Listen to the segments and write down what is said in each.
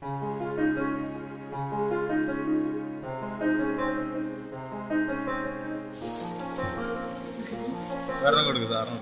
കാരണം കൊടുക്കുക കാരണം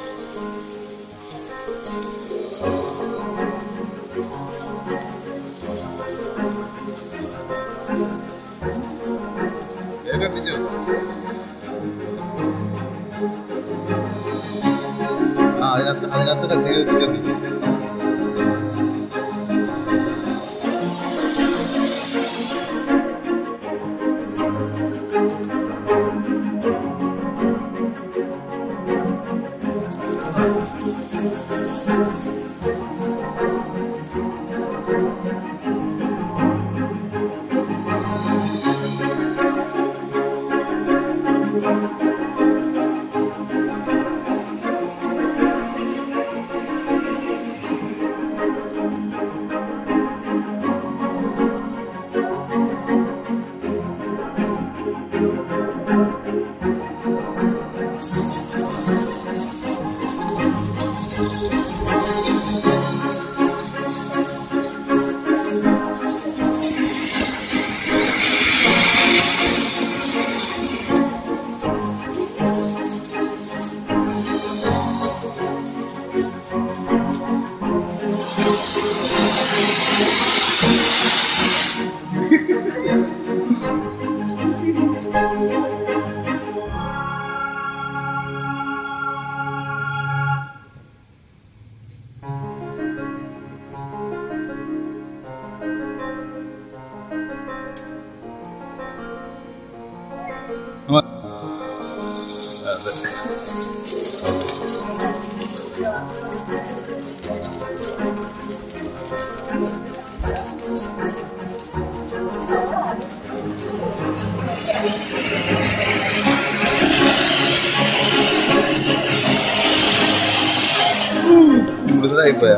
വേഗം എത്തിച്ചോ ആ അതിനകത്ത് അതിനകത്ത് കത്തി എത്തിച്ചു മൃദുതായി പോയാ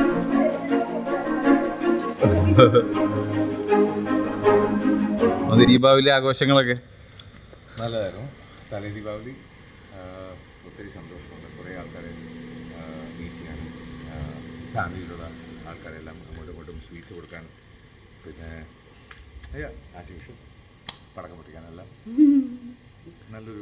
അത് ദീപാവലി ആഘോഷങ്ങളൊക്കെ നല്ലതായിരുന്നു തലേ ദീപാവലി ആ, ഒത്തിരി സന്തോഷമുണ്ട് കുറേ ആൾക്കാരെ മീറ്റ് ചെയ്യാനും ഫാമിലിയിലുള്ള ആൾക്കാരെല്ലാം അങ്ങോട്ടും ഇങ്ങോട്ടും സ്വീറ്റ്സ് കൊടുക്കാനും പിന്നെ ആസ് യൂഷ്വൽ പടക്കം പൊട്ടിക്കാനെല്ലാം നല്ലൊരു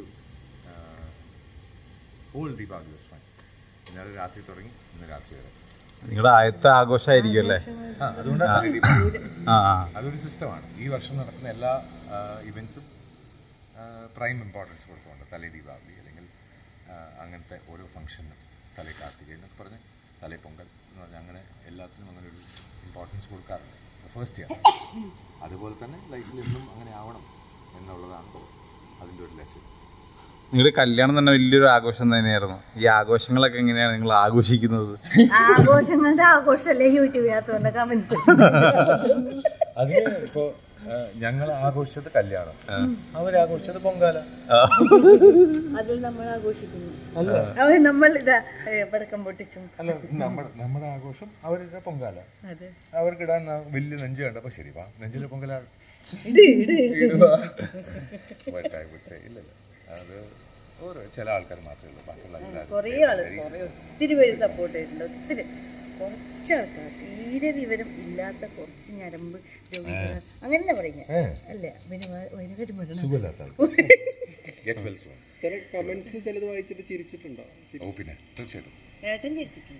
ഹോൾ ദീപാവലി വാസ് ഫൈൻ ഇന്നലെ രാത്രി തുടങ്ങി ഇന്ന് രാത്രി വരെ നിങ്ങളുടെ ആദ്യത്തെ ആഘോഷമായിരിക്കും അല്ലേ ആ അതുകൊണ്ടാണ് തലേ ദീപാവലി ആ ആ അതൊരു സിസ്റ്റമാണ് ഈ വർഷം നടക്കുന്ന എല്ലാ ഇവൻസും പ്രൈം ഇമ്പോർട്ടൻസ് കൊടുക്കുന്നുണ്ട് തലേ ദീപാവലി അല്ലെങ്കിൽ ആ, അങ്ങനത്തെ ഓരോ ഫംഗ്ഷനും തലേ കാർത്തിക എന്നൊക്കെ പറഞ്ഞ് തലേ പൊങ്കൽ എന്ന് പറഞ്ഞാൽ അങ്ങനെ എല്ലാത്തിനും അങ്ങനെ ഒരു ഇമ്പോർട്ടൻസ് കൊടുക്കാറുണ്ട് ഫസ്റ്റ് ഇയർ അതുപോലെ തന്നെ ലൈഫിൽ എന്നും അങ്ങനെ ആവണം എന്നുള്ളതാണ് അതിൻ്റെ ഒരു ലെസൺ നിങ്ങളുടെ കല്യാണം തന്നെ വലിയൊരു ആഘോഷം തന്നെയായിരുന്നു ഈ ആഘോഷങ്ങളൊക്കെ എങ്ങനെയാണ് നിങ്ങൾ ആഘോഷിക്കുന്നത് ആഘോഷങ്ങളുടെ ആഘോഷമല്ലേ യൂട്യൂബിനകത്ത് കമന്റ്സ് അതിന് ഇപ്പോൾ ഞങ്ങൾ ആഘോഷിച്ചത് കല്യാണം അവരാഘോഷിച്ചത് പൊങ്കാല അതിൽ നമ്മൾ ആഘോഷിക്കുന്നു അവർ നമ്മൾ ഇതാ ഏ, പടക്കം പൊട്ടിച്ചും അല്ല നമ്മുടെ നമ്മുടെ ആഘോഷം അവരുടെ പൊങ്കാല അതെ അവർക്കിടാൻ ന- വലിയ നെഞ്ച് കണ്ടപ്പോ ശരി വാ നെഞ്ചില് പൊങ്കല ഇട് ഇട് ബട്ട് ഐ വുഡ് സേ ഇല്ലല്ല അത് ഓരോ ചില ആൾക്കാർ മാത്രമേ ഉള്ളൂ ബാക്കിയുള്ള എല്ലാവരും കുറേ ആള് കുറേ ഒത്തിരി പേര് സപ്പോർട്ട് ചെയ്തിട്ടുണ്ട് ഒത്തിരി കുറച്ച് ആൾക്കാർ തീരെ വിവരം ഇല്ലാത്ത കുറച്ച് ഞരമ്പ് രോഗികൾ അങ്ങനെ പറയുന്നത് അല്ലേ പിന്നെ വയനാട് മരണം ഗെറ്റ് വെൽ സൂൺ ചില കമന്റ്സ് ചിലത് വായിച്ചിട്ട് ചിരിച്ചിട്ടുണ്ടോ ഓ പിന്നെ തീർച്ചയായിട്ടും ഏട്ടൻ ചിരിച്ചിട്ടുണ്ട്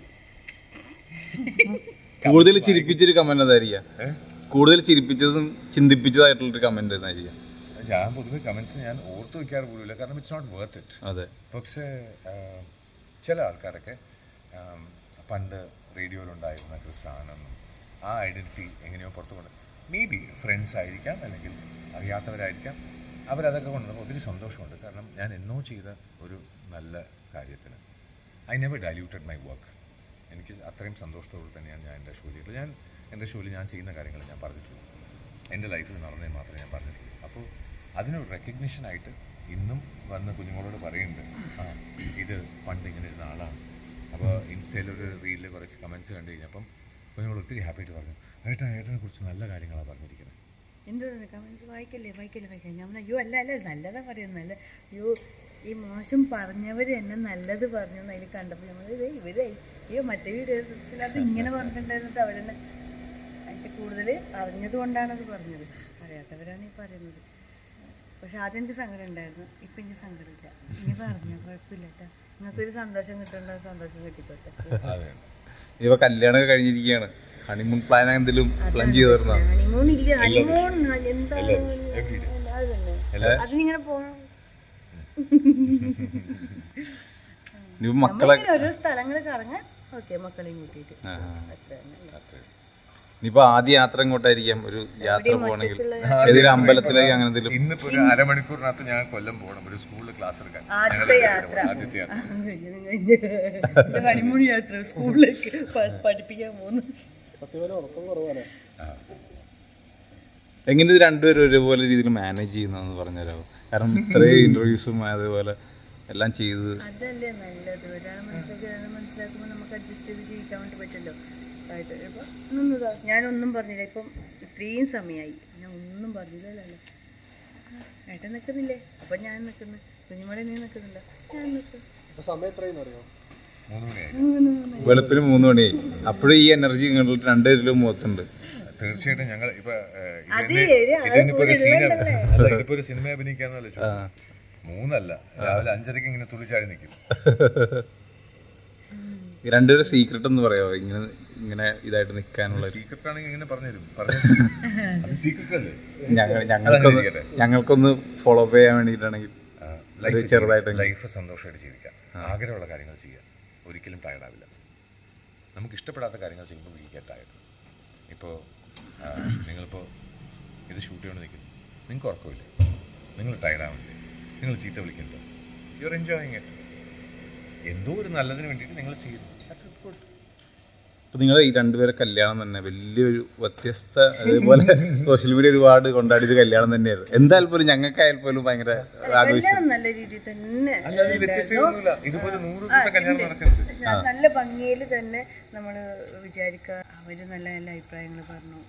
കൂടുതൽ ചിരിപ്പിച്ചൊരു കമന്റ് അതായിരിക്കാം കൂടുതൽ ചിരിപ്പിച്ചതും ചിന്തിപ്പിച്ചതായിട്ടുള്ളൊരു കമന്റ് എന്നായിരിക്കാം ഞാൻ പൊതുവെ കമന്റ്സ് ഞാൻ ഓർത്ത് വയ്ക്കാറ് പോലുമില്ല കാരണം ഇറ്റ്സ് നോട്ട് വർത്ത് ഇറ്റ് അതെ പക്ഷേ ആ, ചില ആൾക്കാരൊക്കെ ആ, പണ്ട് റേഡിയോയിലുണ്ടായിരുന്ന ക്രിസ്താനെന്നും ആ ഐഡൻറ്റിറ്റി എങ്ങനെയോ പുറത്തു കൊണ്ട് മേ ബി ഫ്രണ്ട്സ് ആയിരിക്കാം അല്ലെങ്കിൽ അറിയാത്തവരായിരിക്കാം അവരതൊക്കെ കൊണ്ടുവന്നപ്പോൾ ഒത്തിരി സന്തോഷമുണ്ട് കാരണം ഞാൻ എന്നോ ചെയ്ത ഒരു നല്ല കാര്യത്തിന് I never diluted my work എനിക്ക് അത്രയും സന്തോഷത്തോടെ തന്നെയാണ് ഞാൻ എൻ്റെ ഷോ ചെയ്തത് ഞാൻ എൻ്റെ ഷോയിൽ ഞാൻ ചെയ്യുന്ന കാര്യങ്ങൾ ഞാൻ പറഞ്ഞിട്ടുള്ളൂ എൻ്റെ ലൈഫിൽ നടന്നത് മാത്രമേ ഞാൻ പറഞ്ഞിട്ടുള്ളൂ അപ്പോൾ അതിനൊരു റെക്കഗ്നിഷനായിട്ട് ഇന്നും വന്ന് കുഞ്ഞുങ്ങളോട് പറയുന്നുണ്ട് ആ ഇത് പണ്ട് ഇങ്ങനെ ഇരുന്ന ആളാണ് അപ്പോൾ ഇൻസ്റ്റയിൽ ഒരു റീലിൽ കുറച്ച് കമൻസ് കണ്ടു കഴിഞ്ഞപ്പം കുഞ്ഞുങ്ങൾ ഒത്തിരി ഹാപ്പി ആയിട്ട് പറഞ്ഞു ഏട്ടാ ഏട്ടനെ കുറിച്ച് നല്ല കാര്യങ്ങളാണ് പറഞ്ഞിരിക്കുന്നത് എന്നോട് കമൻസ് വായിക്കല്ലേ വായിക്കല്ലേ വായിക്കല്ലേ ഞാൻ പറഞ്ഞു, അയ്യോ അല്ല അല്ല നല്ലതാ പറയുന്നത് നല്ല അയ്യോ ഈ മോശം പറഞ്ഞവർ എന്നെ നല്ലത് പറഞ്ഞു എന്ന് അതിൽ കണ്ടപ്പോൾ നമ്മൾ ഇത് ഇവരെ അയ്യോ മറ്റേ വീഡിയോസിൽ അത് ഇങ്ങനെ പറഞ്ഞിട്ടുണ്ടായിരുന്നിട്ട് അവരെന്നെ എന്നുവെച്ചാൽ കൂടുതൽ അറിഞ്ഞാല് അറിഞ്ഞത് കൊണ്ടാണ് അത് പറഞ്ഞത് അറിയാത്തവരാണ് ഈ പറയുന്നത് പക്ഷെ ആദ്യം എനിക്ക് സങ്കടം ഉണ്ടായിരുന്നു ഇപ്പം എനിക്ക് സങ്കടമില്ല ഇനി പറഞ്ഞോ കുഴപ്പമില്ല കേട്ടോ നിങ്ങൾക്കൊരു സന്തോഷം കിട്ടേണ്ട സന്തോഷം കിട്ടിക്കോട്ടെ അതെ ഇപ്പൊ കല്യാണമൊക്കെ കഴിഞ്ഞിരിക്കുകയാണ് ഹണിമൂൺ പ്ലാൻ എന്തെങ്കിലും പ്ലാൻ ചെയ്തിരുന്നോ ഹണിമൂൺ ഇല്ല ഹണിമൂൺ എന്താണ് every day. അത് തന്നെ അതിനിങ്ങനെ പോകണം ഇനിയിപ്പോ മക്കളെ നമ്മളിങ്ങനെ ഓരോ സ്ഥലങ്ങൾ കറങ്ങാൻ ഓക്കെ മക്കളെയും കൂട്ടിയിട്ട് ആ, ആ. അത്ര തന്നെ ഇനിയിപ്പോ ആദ്യ യാത്ര എങ്ങോട്ടായിരിക്കാം ഒരു യാത്ര പോകണമെങ്കിൽ ഏതെങ്കിലും അമ്പലത്തിലേക്ക് അങ്ങനെ എന്തെങ്കിലും ഇന്നിപ്പോ ഒരു അരമണിക്കൂറിനകത്ത് ഞാൻ കൊല്ലം പോകണം ഒരു സ്കൂളിൽ ക്ലാസ് എടുക്കാൻ ആദ്യത്തെ യാത്ര ആദ്യത്തെ യാത്ര ഹണിമൂൺ യാത്ര സ്കൂളിലേക്ക് പ- പഠിപ്പിക്കാൻ പോകുന്നു സത്യം പറഞ്ഞാൽ ഉറക്കം കുറവാണ് എങ്ങനെ ഇത് രണ്ടുപേരും ഒരുപോലെ രീതിയിൽ മാനേജ് ചെയ്യുന്നതെന്ന് പറഞ്ഞുതരാമോ കാരണം ഇത്രയും ഇന്റർവ്യൂസും അതേപോലെ എല്ലാം ചെയ്ത് അതല്ലേ നല്ലത് ഒരാൾ മനസ്സിലാക്കി ഒരാൾ മനസ്സിലാക്കുമ്പോൾ നമുക്ക് അഡ്ജസ്റ്റ് ചെയ്ത് ജീവിക്കാൻ വേണ്ടി പറ്റല്ലോ ആയിട്ട് ഇപ്പം നിന്നതാ ഞാനൊന്നും പറഞ്ഞില്ല ഇപ്പം ഇത്രയും സമയമായി ഞാൻ ഒന്നും പറഞ്ഞില്ലല്ലോ ഏട്ടൻ നിൽക്കുന്നില്ലേ അപ്പം ഞാൻ നിൽക്കുന്നു കുഞ്ഞുമോളെ നീ നിൽക്കുന്നുണ്ടോ ഞാൻ നിൽക്കും അപ്പൊ സമയം എത്രയെന്ന് അറിയോ മൂന്ന് മണിയായി വെളുപ്പിന് മൂന്ന് മണിയായി അപ്പോഴും ഈ എനർജി നിങ്ങൾ രണ്ടുപേരിലും മുഖത്തുണ്ട് തീർച്ചയായിട്ടും ഞങ്ങൾ ഇപ്പൊ ഏഹ്, അത് ഇതിന് ഒരു ആളെ ഇതിനിപ്പോ ഒരു കൂടെ സീൻ ഉള്ളതല്ലേ? അല്ല ഇതിപ്പോ ഒരു സിനിമ അഭിനയിക്കാന്നല്ലോ ചോദിച്ചത് മൂന്നല്ല രാവിലെ അഞ്ചരക്ക് ഇങ്ങനെ തുള്ളിച്ചാടി നിൽക്കും ഈ രണ്ടുപേരും സീക്രട്ട് എന്ന് പറയാമോ ഇങ്ങനെ ഇങ്ങനെ ഇതായിട്ട് നിൽക്കാനുള്ള സീക്രട്ട് ആണെങ്കിൽ ഇങ്ങനെ പറഞ്ഞുതരും പറഞ്ഞു അത് സീക്രട്ട് അല്ലേ ഞങ്ങൾ ഞങ്ങൾക്കൊന്ന് ഇരിക്കട്ടെ. ഞങ്ങൾക്കൊന്ന് ഫോളോ അപ്പ് ചെയ്യാൻ വേണ്ടിയിട്ടാണെങ്കിൽ ലൈഫ് ചെറുതായിട്ട് ലൈഫ് സന്തോഷമായിട്ട് ജീവിക്കാം ആഗ്രഹമുള്ള കാര്യങ്ങൾ ചെയ്യാം ഒരിക്കലും ടയർഡാവില്ല നമുക്ക് ഇഷ്ടപ്പെടാത്ത കാര്യങ്ങൾ ചെയ്യുമ്പോൾ വി ഗെറ്റ് ടയർഡ് ഇപ്പോൾ നിങ്ങളിപ്പോൾ ഇത് ഷൂട്ട് ചെയ്തുകൊണ്ട് നിൽക്കുന്നു നിങ്ങൾക്ക് ഉറക്കമില്ലേ നിങ്ങൾ ടയർഡാവില്ലേ നിങ്ങൾ ചീത്ത വിളിക്കുന്നുണ്ടോ യു ആർ എൻജോയിങ് ഇറ്റ് എന്തോ ഒരു നല്ലതിന് വേണ്ടിയിട്ട് നിങ്ങൾ ചെയ്യുന്നു That's good. ഇപ്പൊ നിങ്ങൾ ഈ രണ്ടുപേരെ കല്യാണം തന്നെ വലിയൊരു വ്യത്യസ്ത അതേപോലെ സോഷ്യൽ മീഡിയ ഒരുപാട് കൊണ്ടാടിയത് കല്യാണം തന്നെയായിരുന്നു എന്തായാലും പോലും ഞങ്ങൾക്കായാലും പോലും ഭയങ്കര ആഘോഷം കല്യാണം നല്ല രീതിയിൽ തന്നെ അല്ല അതിൽ വ്യത്യസ്തമൊന്നുമില്ല ഇതുപോലെ നൂറ് ദിവസം കല്യാണം നടക്കുന്നത് ന- നല്ല ഭംഗിയിൽ തന്നെ നമ്മൾ വിചാരിക്കുക അവർ നല്ല നല്ല അഭിപ്രായങ്ങൾ പറഞ്ഞു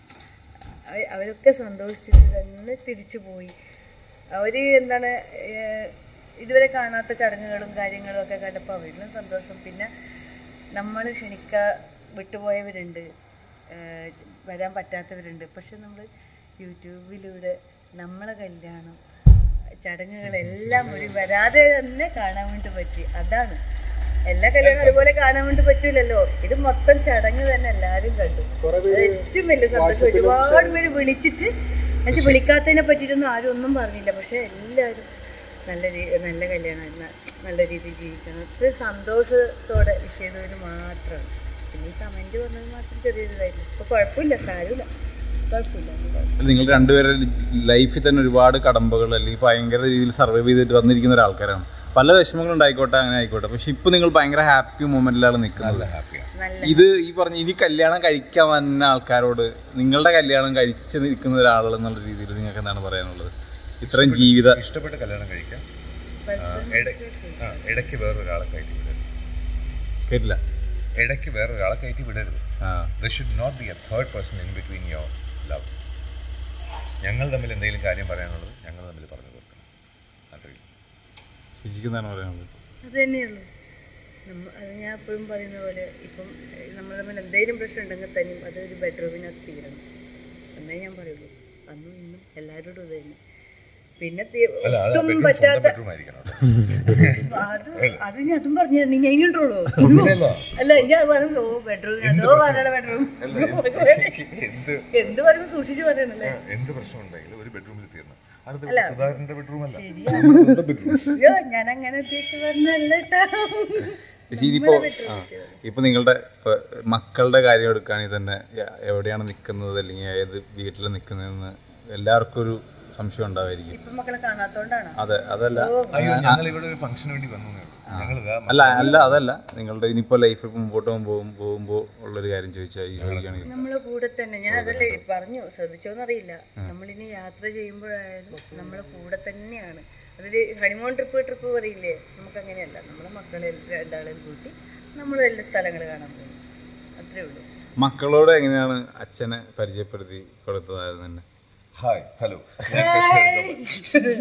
അവ- അവരൊക്കെ സന്തോഷിച്ചിട്ട് തന്നെ തിരിച്ചു പോയി അവർ എന്താണ് ഏഹ്, ഇതുവരെ കാണാത്ത ചടങ്ങുകളും കാര്യങ്ങളും ഒക്കെ കണ്ടപ്പോൾ അവരിലും സന്തോഷം പിന്നെ നമ്മൾ ക്ഷണിക്ക വിട്ടുപോയവരുണ്ട് ഏഹ്, വരാൻ പറ്റാത്തവരുണ്ട് പക്ഷെ നമ്മൾ യൂട്യൂബിലൂടെ നമ്മളെ കല്യാണം ചടങ്ങുകളെല്ലാം ഒരു വരാതെ തന്നെ കാണാൻ വേണ്ടി പറ്റി അതാണ് എല്ലാ കല്യാണം ഒരുപോലെ കാണാൻ വേണ്ടി പറ്റൂലല്ലോ ഇത് മൊത്തം ചടങ്ങ് തന്നെ എല്ലാവരും കണ്ടു കുറെ അത് പേര് ഏറ്റവും വലിയ സന്തോഷം ഒരുപാട് പേര് വിളിച്ചിട്ട് എന്നുവെച്ചാൽ വിളിക്കാത്തതിനെ പറ്റിയിട്ടൊന്നും ആരും ഒന്നും പറഞ്ഞില്ല പക്ഷെ എല്ലാവരും നല്ല രീ- നല്ല കല്യാണം നല്ല രീതിയിൽ ജീവിക്കണം അത് സന്തോഷത്തോടെ വിഷയതോട് മാത്രമാണ് പിന്നെ ഈ കമൻറ്റ് പറഞ്ഞത് മാത്രം ചെറിയൊരു ഇതായിരുന്നു അപ്പോൾ കുഴപ്പമില്ല സാരമില്ല കുഴപ്പമില്ല കുഴപ്പമില്ല. നിങ്ങൾ രണ്ടുപേരെ ലൈഫിൽ തന്നെ ഒരുപാട് കടമ്പകൾ അല്ലെങ്കിൽ ഭയങ്കര രീതിയിൽ സർവൈവ് ചെയ്തിട്ട് വന്നിരിക്കുന്ന ഒരാൾക്കാരാണ് പല വിഷമങ്ങളും ഉണ്ടായിക്കോട്ടെ അങ്ങനെ ആയിക്കോട്ടെ പക്ഷെ ഇപ്പൊ നിങ്ങൾ ഭയങ്കര ഹാപ്പി മൊമെന്റിലാണ് നിൽക്കുന്നത് ഹാപ്പിയാണ് നല്ല ഇത് ഈ പറഞ്ഞ ഇനി കല്യാണം കഴിക്കാൻ വന്ന ആൾക്കാരോട് നിങ്ങളുടെ കല്യാണം കഴിച്ച് നിൽക്കുന്ന ഒരാൾ എന്നുള്ള രീതിയിൽ നിങ്ങൾക്ക് എന്താണ് പറയാനുള്ളത് ഇത്രയും ജീവിത ഇഷ്ടപ്പെട്ട് കല്യാണം കഴിക്കാം ആ, ഇട- ആ, ഇടയ്ക്ക് വേറൊരാളെ കയറ്റി വിടരുത് കേട്ടില്ല ഇടയ്ക്ക് വേറൊരാളെ കയറ്റി വിടരുത് ആ there should not be a third person in between your love ഞങ്ങൾ തമ്മിൽ എന്തെങ്കിലും കാര്യം പറയാനുള്ളത് ഞങ്ങൾ തമ്മിൽ പറഞ്ഞു തീർക്കണം അത്രയും ശരിക്കും എന്താണ് പറയാനുള്ളത് അത് തന്നെയുള്ളൂ നമ്മ അത് ഞാൻ എപ്പോഴും പറയുന്ന പോലെ ഇപ്പം ഏഹ്, നമ്മൾ തമ്മിൽ എന്തെങ്കിലും പ്രശ്നം ഉണ്ടെങ്കിൽ തന്നെയും അത് ഒരു ബെഡ്റൂമിനകത്ത് തീരണം എന്നേ ഞാൻ പറയുള്ളൂ അന്നും ഇന്നും എല്ലാവരോടും ഇത് തന്നെ പിന്നെ തി- അല്ല അത് ഒട്ടും ബെഡ്റൂം സ്വന്തം പറ്റാത്ത ബെഡ്റൂം ആയിരിക്കണം കേട്ടോ. അത് അത് ഞാൻ അതും പറഞ്ഞു തരണം ഞാൻ കഴിഞ്ഞിട്ടുള്ളൂ അല്ല ഞാൻ പറഞ്ഞു ഓ ബെഡ്റൂം അതോ പറയണ ബെഡ്റൂം എന്ത് എന്ത് പറയുമ്പോൾ സൂക്ഷിച്ച് പറയണല്ലേ എന്ത് പ്രശ്നം ഉണ്ടെങ്കിലും ഒരു ബെഡ്റൂമിൽ തീർന്നു അടുത്ത സുധാകരന്റെ ബെഡ്റൂം അല്ല അയ്യോ ഞാൻ അങ്ങനെ ഉദ്ദേശിച്ച് പറഞ്ഞല്ല കേട്ടോ പക്ഷേ ഇതിപ്പോ ആ, ഇപ്പൊ നിങ്ങളുടെ ഇപ്പൊ മക്കളുടെ കാര്യം എടുക്കുകയാണെങ്കിൽ തന്നെ എ- എവിടെയാണ് നിൽക്കുന്നത് അല്ലെങ്കിൽ ഏത് വീട്ടിൽ നിൽക്കുന്നതെന്ന് എല്ലാവർക്കും ഒരു സംശയം ഉണ്ടാവായിരിക്കും ഇപ്പൊ മക്കളെ കാണാത്തോണ്ടാണോ അതെ അതല്ല അയ്യോ ഞങ്ങൾ ഇവിടെ ഒരു ഫംഗ്ഷന് വേണ്ടി വന്നു ഞങ്ങൾ അല്ല അല്ല അതല്ല നിങ്ങളുടെ ഇനിയിപ്പോ ലൈഫ് മുമ്പോട്ട് പോകുമ്പോൾ പോകുമ്പോൾ ഉള്ളൊരു കാര്യം ചോദിച്ചാൽ ഈ ചോദിക്കുകയാണെങ്കിൽ നമ്മളെ കൂടെ തന്നെ ഞാൻ അതല്ലേ പറഞ്ഞു ശ്രദ്ധിച്ചോന്നറിയില്ല നമ്മളിനി യാത്ര ചെയ്യുമ്പോഴായാലും നമ്മളെ കൂടെ തന്നെയാണ് അതൊരു ഹണിമൂൺ ട്രിപ്പ് ട്രിപ്പ് പറയില്ലേ നമുക്ക് അങ്ങനെയല്ല നമ്മളെ മക്കളെ രണ്ടാളെയും കൂട്ടി നമ്മൾ എല്ലാ സ്ഥലങ്ങൾ കാണാൻ പോകും അത്രേ ഉള്ളൂ മക്കളോട് എങ്ങനെയാണ് അച്ഛനെ പരിചയപ്പെടുത്തി കൊടുത്തതായത് തന്നെ ഹായ് ഹലോ ഞാൻ കൃഷ്ണൻ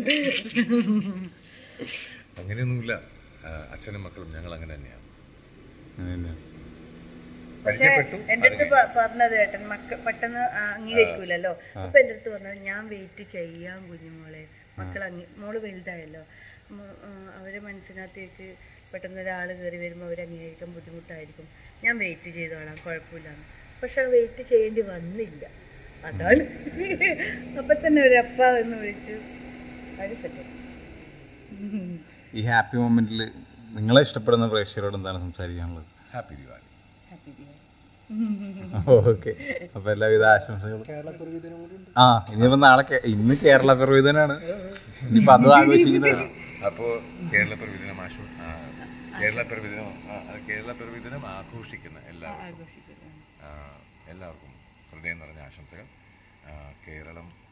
അങ്ങനെയൊന്നുമില്ല ആ, അച്ഛനും മക്കളും ഞങ്ങൾ അങ്ങനെ തന്നെയാണ് അങ്ങനെ തന്നെയാണ്. പരിചയപ്പെട്ടു എൻ്റെ അടുത്ത് പ- പറഞ്ഞത് ഏട്ടൻ മക്ക പെട്ടെന്ന് ആ, അംഗീകരിക്കൂലല്ലോ അപ്പൊ എൻ്റെ അടുത്ത് പറഞ്ഞത് ഞാൻ വെയിറ്റ് ചെയ്യാം കുഞ്ഞുമോളെ മക്കൾ അംഗീ മോള് വലുതായല്ലോ ഉം, ആ, അവരെ മനസ്സിനകത്തേക്ക് പെട്ടെന്ന് ഒരാൾ കയറി വരുമ്പോൾ അവർ അംഗീകരിക്കാൻ ബുദ്ധിമുട്ടായിരിക്കും ഞാൻ വെയിറ്റ് ചെയ്തോളാം കുഴപ്പമില്ലാന്ന് പക്ഷെ ആ വെയിറ്റ് ചെയ്യേണ്ടി വന്നില്ല അതാണ് അപ്പൊ തന്നെ ഒരു അപ്പ എന്ന് വിളിച്ചു അത് സെറ്റ് ഈ ഹാപ്പി മൊമെന്റിൽ നിങ്ങളെ ഇഷ്ടപ്പെടുന്ന പ്രേക്ഷകരോട് എന്താണ് സംസാരിക്കാനുള്ളത് happy Diwali happy Diwali okay അപ്പൊ എല്ലാവിധ ആശംസകളും കേരളപ്പിറവി ദിനം കൂടി ഉണ്ട് ആ ഇനിയിപ്പോ നാളെ കേ- ഇന്ന് കേരള പിറവിതനാണ് ഇനിയിപ്പോ അത് ആഘോഷിക്കുന്നതാണ് അപ്പോൾ കേരള പ്രവിധനം ആശു ആ, കേരള പ്രവിധനം ആ, ആ, കേരള പ്രവിധനം ആഘോഷിക്കുന്ന എല്ലാവർക്കും ആഘോഷിക്കുന്നു ആ, എല്ലാവർക്കും ഹൃദയം നിറഞ്ഞ ആശംസകൾ ആ, കേരളം